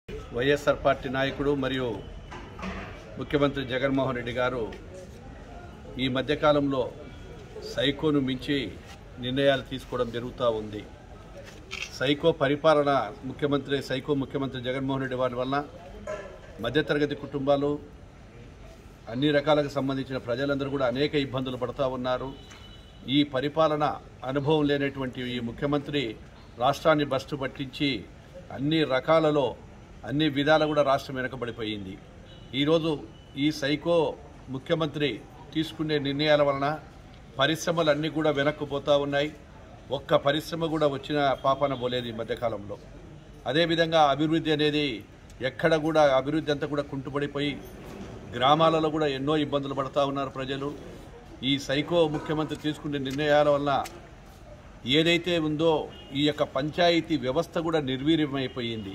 YSR party నాయకుడు మరియు ముఖ్యమంత్రి జగన్మోహన్ రెడ్డి గారు ఈ మధ్యకాలంలో సైకోను మించి నిర్ణయాలు తీసుకోవడం జరుగుతూ ఉంది సైకో పరిపాలన ముఖ్యమంత్రి సైకో ముఖ్యమంత్రి జగన్మోహన్ రెడ్డి వారి వలన మధ్యతరగతి కుటుంబాలు అన్ని రకాలకు సంబంధించిన ప్రజలందరూ కూడా అనేక ఇబ్బందులు పడుతూ ఉన్నారు ఈ పరిపాలన అనుభవం లేనటువంటి ఈ ముఖ్యమంత్రి రాష్ట్రాన్ని బస్టు పట్టించి అన్ని రకాలలో అన్ని విధాలు కూడా రాష్ట్రం వెనకబడిపోయింది ఈరోజు ఈ సైకో ముఖ్యమంత్రి తీసుకునే నిర్ణయాల వలన పరిశ్రమలు అన్నీ కూడా వెనక్కిపోతూ ఉన్నాయి ఒక్క పరిశ్రమ కూడా వచ్చిన పాపన పోలేదు ఈ మధ్యకాలంలో అదేవిధంగా అభివృద్ధి అనేది ఎక్కడ కూడా అభివృద్ధి అంతా కూడా కుంటుపడిపోయి గ్రామాలలో కూడా ఎన్నో ఇబ్బందులు పడుతూ ఉన్నారు ప్రజలు ఈ సైకో ముఖ్యమంత్రి తీసుకునే నిర్ణయాల వల్ల ఏదైతే ఉందో ఈ యొక్క పంచాయతీ వ్యవస్థ కూడా నిర్వీర్యమైపోయింది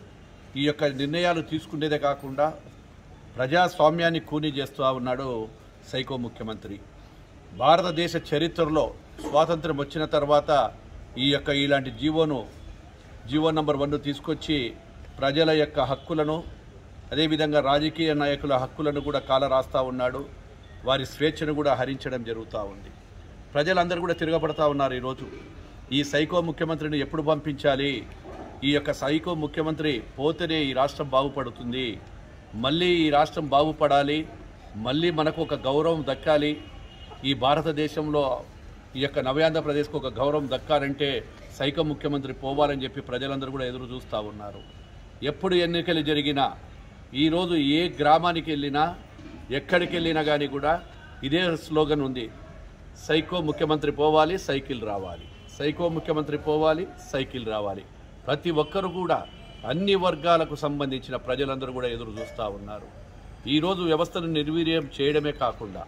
ఈ యొక్క నిర్ణయాలు తీసుకునేదే కాకుండా ప్రజాస్వామ్యాన్ని కూనీ చేస్తూ ఉన్నాడు సైకో ముఖ్యమంత్రి భారతదేశ చరిత్రలో స్వాతంత్రం వచ్చిన తర్వాత ఈ యొక్క ఇలాంటి జీవోను జీవో నంబర్ వన్ తీసుకొచ్చి ప్రజల యొక్క హక్కులను అదేవిధంగా రాజకీయ నాయకుల హక్కులను కూడా కాల రాస్తా ఉన్నాడు వారి స్వేచ్ఛను కూడా హరించడం జరుగుతూ ఉంది ప్రజలందరూ కూడా తిరగబడతా ఉన్నారు ఈరోజు ఈ సైకో ముఖ్యమంత్రిని ఎప్పుడు పంపించాలి ఈ యొక్క సైకో ముఖ్యమంత్రి పోతేనే ఈ రాష్ట్రం బాగుపడుతుంది మళ్ళీ ఈ రాష్ట్రం బాగుపడాలి మళ్ళీ మనకు ఒక గౌరవం దక్కాలి ఈ భారతదేశంలో ఈ యొక్క నవ్యాంధ్రప్రదేశ్కు ఒక గౌరవం దక్కాలంటే సైకో ముఖ్యమంత్రి పోవాలని చెప్పి ప్రజలందరూ కూడా ఎదురు చూస్తూ ఉన్నారు ఎప్పుడు ఎన్నికలు జరిగినా ఈరోజు ఏ గ్రామానికి వెళ్ళినా ఎక్కడికి వెళ్ళినా కానీ కూడా ఇదే స్లోగన్ ఉంది సైకో ముఖ్యమంత్రి పోవాలి సైకిల్ రావాలి సైకో ముఖ్యమంత్రి పోవాలి సైకిల్ రావాలి ప్రతి ఒక్కరు కూడా అన్ని వర్గాలకు సంబంధించిన ప్రజలందరూ కూడా ఎదురు చూస్తూ ఉన్నారు ఈరోజు వ్యవస్థను నిర్వీర్యం చేయడమే కాకుండా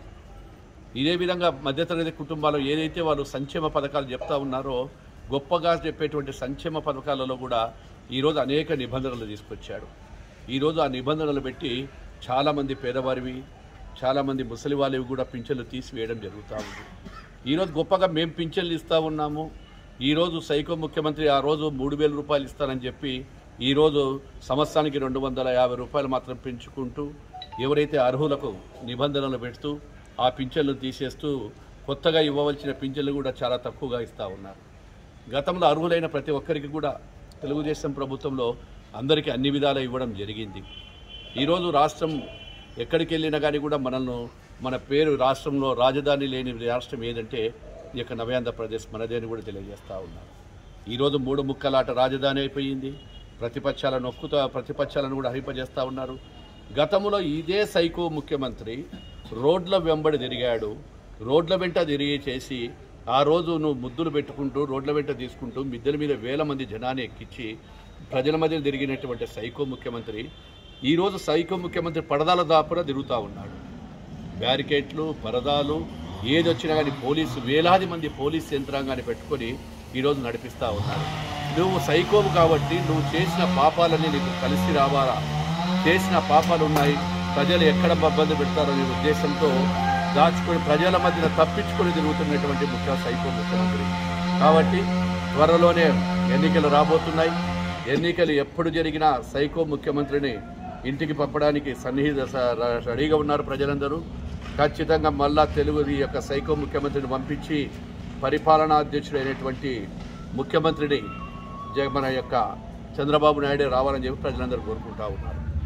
ఇదే విధంగా మధ్యతరగతి కుటుంబాలు ఏదైతే వాళ్ళు సంక్షేమ పథకాలు చెప్తా ఉన్నారో గొప్పగా చెప్పేటువంటి సంక్షేమ పథకాలలో కూడా ఈరోజు అనేక నిబంధనలు తీసుకొచ్చాడు ఈరోజు ఆ నిబంధనలు పెట్టి చాలామంది పేదవారివి చాలామంది ముసలి వాళ్ళవి కూడా పింఛన్లు తీసివేయడం జరుగుతూ ఉంది ఈరోజు గొప్పగా మేము పింఛన్లు ఇస్తూ ఉన్నాము ఈరోజు సైకో ముఖ్యమంత్రి ఆ రోజు మూడు వేల రూపాయలు ఇస్తానని చెప్పి ఈరోజు సంవత్సరానికి రెండు వందల యాభై రూపాయలు మాత్రం పెంచుకుంటూ ఎవరైతే అర్హులకు నిబంధనలు పెడుతూ ఆ పింఛన్లు తీసేస్తూ కొత్తగా ఇవ్వవలసిన పింఛన్లు కూడా చాలా తక్కువగా ఇస్తూ ఉన్నారు గతంలో అర్హులైన ప్రతి ఒక్కరికి కూడా తెలుగుదేశం ప్రభుత్వంలో అందరికీ అన్ని విధాలు ఇవ్వడం జరిగింది ఈరోజు రాష్ట్రం ఎక్కడికి వెళ్ళినా కానీ కూడా మనల్ని మన పేరు రాష్ట్రంలో రాజధాని లేని రాష్ట్రం ఏదంటే ఈ యొక్క నవ్యాంధ్రప్రదేశ్ మనదే అని కూడా తెలియజేస్తూ ఉన్నారు ఈరోజు మూడు ముక్కలాట రాజధాని అయిపోయింది ప్రతిపక్షాలను నొక్కుతా ప్రతిపక్షాలను కూడా హరింపజేస్తూ ఉన్నారు గతంలో ఇదే సైకో ముఖ్యమంత్రి రోడ్ల వెంబడి తిరిగాడు రోడ్ల వెంట తిరిగి చేసి ఆ రోజు నువ్వు ముద్దులు పెట్టుకుంటూ రోడ్ల వెంట తీసుకుంటూ మిద్దెల మీద వేల మంది జనాన్ని ఎక్కించి ప్రజల మధ్య తిరిగినటువంటి సైకో ముఖ్యమంత్రి ఈరోజు సైకో ముఖ్యమంత్రి పడదాల దాపున తిరుగుతూ ఉన్నాడు బ్యారికేట్లు పరదాలు ఏది వచ్చినా కానీ పోలీసు వేలాది మంది పోలీస్ యంత్రాంగాన్ని పెట్టుకొని ఈరోజు నడిపిస్తూ ఉన్నారు నువ్వు సైకోవు కాబట్టి నువ్వు చేసిన పాపాలన్నీ నీకు కలిసి రావాలా చేసిన పాపాలు ఉన్నాయి ప్రజలు ఎక్కడ ఇబ్బంది పెడతారో అనే ఉద్దేశంతో దాచుకొని ప్రజల మధ్యన తప్పించుకొని తిరుగుతున్నటువంటి ముఖ్య సైకో ముఖ్యమంత్రి కాబట్టి త్వరలోనే ఎన్నికలు రాబోతున్నాయి ఎన్నికలు ఎప్పుడు జరిగినా సైకో ముఖ్యమంత్రిని ఇంటికి పంపడానికి సన్నిహిత స- ర- రెడీగా ఉన్నారు ప్రజలందరూ ఖచ్చితంగా మళ్ళా తెలుగు ఈ యొక్క సైకో ముఖ్యమంత్రిని పంపించి పరిపాలనా అధ్యక్షుడైనటువంటి ముఖ్యమంత్రిని జగ మన యొక్క చంద్రబాబు నాయుడే రావాలని చెప్పి ప్రజలందరూ కోరుకుంటా ఉన్నారు